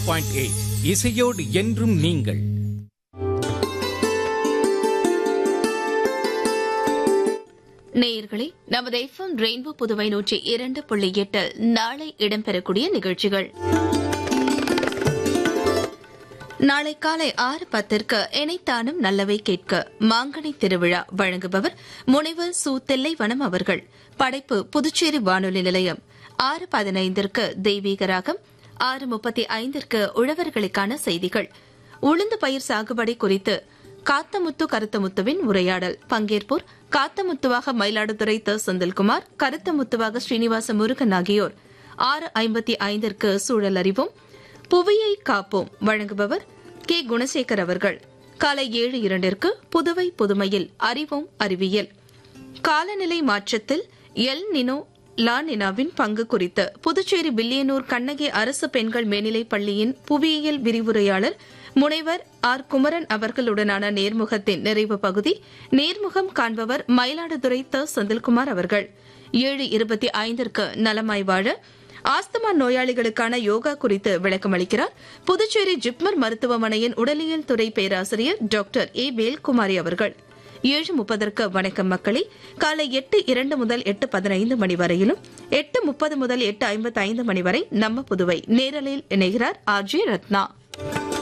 point eight இசையோடு என்றும் நீங்கள் நேயர்களே நமது எஃப்எம் ரெயின்போ புதுவை நூற்றி இரண்டு புள்ளி எட்டில் நாளை இடம்பெறக்கூடிய நிகழ்ச்சிகள் நாளை காலை ஆறு பத்திற்கு இணைத்தானும் நல்லவை கேட்க மாங்கனி திருவிழா வழங்குபவர் முனைவர் சு தில்லைவனம் அவர்கள் படைப்பு புதுச்சேரி வானொலி நிலையம் ஆறு பதினைந்திற்கு தெய்வீக ராகம் ஆறு முப்பத்தி ஐந்திற்கு உழவர்களுக்கான செய்திகள் உளுந்து பயிர் சாகுபடி குறித்து காத்தமுத்து கருத்தமுத்துவின் உரையாடல் பங்கேற்போர் காத்தமுத்துவாக மயிலாடுதுறை த செந்தில்குமார் கருத்தமுத்துவாக ஸ்ரீனிவாச முருகன் ஆகியோர் ஆறு ஐம்பத்தி ஐந்திற்கு சூழல் அறிவோம் புவியை காப்போம் வழங்குபவர் கே குணசேகர் அவர்கள் காலை ஏழு இரண்டிற்கு புதுவை புதுமையில் அறிவோம் அறிவியல் காலநிலை மாற்றத்தில் எல் நினோ லா நினாவின் பங்கு குறித்து புதுச்சேரி வில்லியனூர் கண்ணகி அரசு பெண்கள் மேல்நிலைப் பள்ளியின் புவியியல் விரிவுரையாளர் முனைவர் ஆர் குமரன் அவர்களுடனான நேர்முகத்தின் நிறைவு பகுதி நேர்முகம் காண்பவர் மயிலாடுதுறை த செந்தில்குமார் அவர்கள் ஏழு இருபத்தி ஐந்திற்கு நலமாய் வாழ ஆஸ்துமா நோயாளிகளுக்கான யோகா குறித்து விளக்கமளிக்கிறார் புதுச்சேரி ஜிப்மர் மருத்துவமனையின் உடலியல் துறை பேராசிரியர் டாக்டர் ஏ வேல்குமாரி அவர்கள் ஏழு முப்பதற்கு வணக்கம் மக்களே காலை எட்டு இரண்டு முதல் எட்டு பதினைந்து மணி வரையிலும் எட்டு முப்பது முதல் எட்டு ஐம்பத்தி ஐந்து மணி வரை நம்ம புதுவை நேரலில் இணைகிறார் ஆர் ஜே ரத்னா